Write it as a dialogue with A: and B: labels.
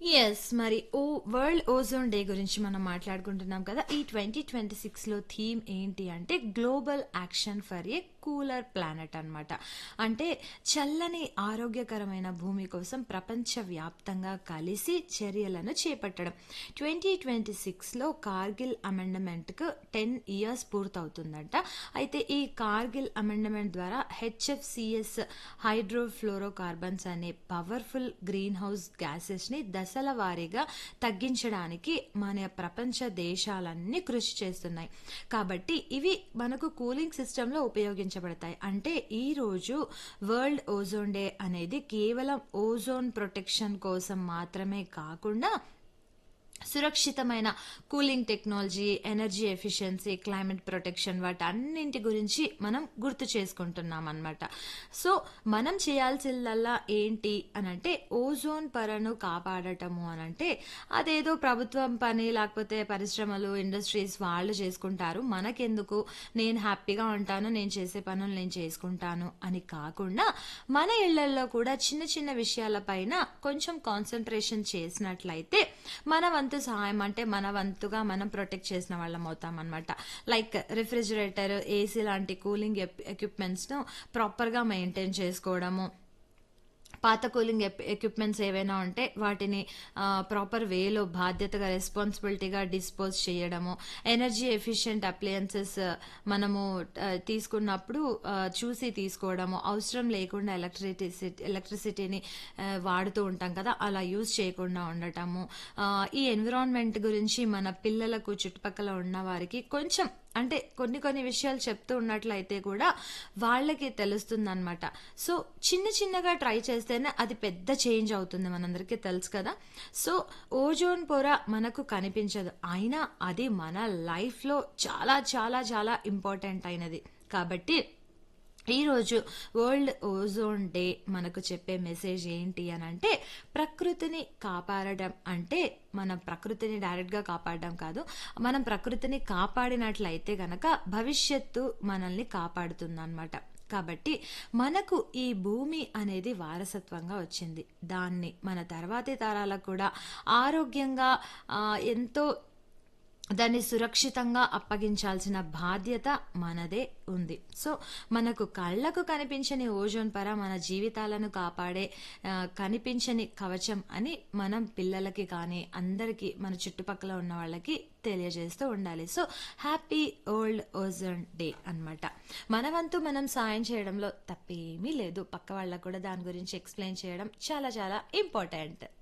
A: Yes. మరి ఓ world ozone day గురించి మనం మాట్లాడుకుంటున్నాం కదా! ఈ 2026లో థీమ్ ఏంటి అంటే global action for a cooler planet అన్నమాట. అంటే చల్లని ఆరోగ్యకరమైన భూమి కోసం ప్రపంచవ్యాప్తంగా కలిసి చర్యలను చేపట్టడం. 2026లో కార్గిల్ అమెండ్మెంట్‌కు 10 ఇయర్స్ పూర్తవుతుందంట. అయితే ఈ కార్గిల్ అమెండ్మెంట్ ద్వారా హెచ్ఎఫ్సీఎస్ హైడ్రోఫ్లోరోకార్బన్స్ అనే పవర్‌ఫుల్ గ్రీన్ హౌస్ గ్యాసెస్‌ని దశల వారీగా తగ్గించడానికి మన ప్రపంచ దేశాలన్నీ కృషి చేస్తున్నాయి. కాబట్టి ఇవి మనకు కూలింగ్ సిస్టమ్‌లో ఉపయోగించబడతాయి. అంటే ఈరోజు వరల్డ్ ఓజోన్ డే అనేది కేవలం ఓజోన్ ప్రొటెక్షన్ కోసం మాత్రమే కాకుండా సురక్షితమైన cooling technology, energy efficiency, climate protection వాటన్నింటి గురించి మనం గుర్తు చేసుకుంటున్నామన్నమాట. సో, మనం చేయాల్సిందల్లా ఏంటి అనంటే ఓజోన్ పొరను కాపాడటము అనంటే అదేదో ప్రభుత్వం పని లేకపోతే పరిశ్రమలు, ఇండస్ట్రీస్ వాళ్ళు చేసుకుంటారు. మనకెందుకు నేను హ్యాపీగా ఉంటాను. నేను చేసే పనులు నేను చేసుకుంటాను అని కాకుండా మన ఇళ్లల్లో కూడా చిన్న చిన్న విషయాల పైన కొంచెం కాన్సంట్రేషన్ చేసినట్లయితే మన వంతు సహాయం అంటే మన వంతుగా మనం ప్రొటెక్ట్ చేసిన వాళ్ళం అవుతామన్నమాట. లైక్ రిఫ్రిజిరేటర్, ఏసీ లాంటి కూలింగ్ ఎప్ ఎక్విప్‌మెంట్స్‌ను ప్రాపర్‌గా మెయింటైన్ చేసుకోవడము. పాత కూలింగ్ ఎప్ ఎక్విప్‌మెంట్స్ ఏవైనా ఉంటే వాటిని ఆహ్, ప్రాపర్ వేలో బాధ్యతగా, రెస్పాన్సిబిలిటీగా డిస్పోజ్ చేయడము. ఎనర్జీ ఎఫిషియంట్ అప్లయెన్సెస్ మనము ఆహ్, తీసుకున్నప్పుడు ఆహ్, చూసి తీసుకోవడము. అవసరం లేకుండా ఎలక్ట్రిటిసి ఎలక్ట్రిసిటీని ఆహ్, వాడుతూ ఉంటాం కదా! అలా యూజ్ చేయకుండా ఉండటము. ఆహ్, ఈ ఎన్విరాన్మెంట్ గురించి మన పిల్లలకు, చుట్టుపక్కల ఉన్న వారికి కొంచెం అంటే కొన్ని కొన్ని విషయాలు చెప్తూ ఉన్నట్లయితే కూడా వాళ్ళకి తెలుస్తుందన్నమాట. సో, చిన్న చిన్నగా ట్రై చేస్తేనే అది పెద్ద చేంజ్ అవుతుంది మనందరికీ తెలుసు కదా! సో, ఓజోన్ పొర మనకు కనిపించదు. అయినా అది మన లైఫ్‌లో చాలా చాలా చాలా ఇంపార్టెంట్ అయినది. కాబట్టి ఈరోజు వరల్డ్ ఓజోన్ డే మనకు చెప్పే మెసేజ్ ఏంటి అనంటే ప్రకృతిని కాపాడడం అంటే మనం ప్రకృతిని డైరెక్ట్‌గా కాపాడడం కాదు. మనం ప్రకృతిని కాపాడినట్లయితే గనక భవిష్యత్తు మనల్ని కాపాడుతుందన్నమాట. కాబట్టి మనకు ఈ భూమి అనేది వారసత్వంగా వచ్చింది. దాన్ని మన తర్వాతి తరాలకు కూడా ఆరోగ్యంగా ఆహ్, ఎంతో దాన్ని సురక్షితంగా అప్పగించాల్సిన బాధ్యత మనదే ఉంది. సో, మనకు కళ్ళకు కనిపించని ఓజోన్ పొర మన జీవితాలను కాపాడే ఆహ్, కనిపించని కవచం అని మనం పిల్లలకి కానీ, అందరికీ మన చుట్టుపక్కల ఉన్న వాళ్ళకి తెలియజేస్తూ ఉండాలి. So, happy world ozone day అన్నమాట. మన వంతు మనం సాయం చేయడంలో తప్పేమీ లేదు. పక్క వాళ్ళకి కూడా దాని గురించి ఎక్స్‌ప్లెయిన్ చేయడం చాలా చాలా ఇంపార్టెంట్.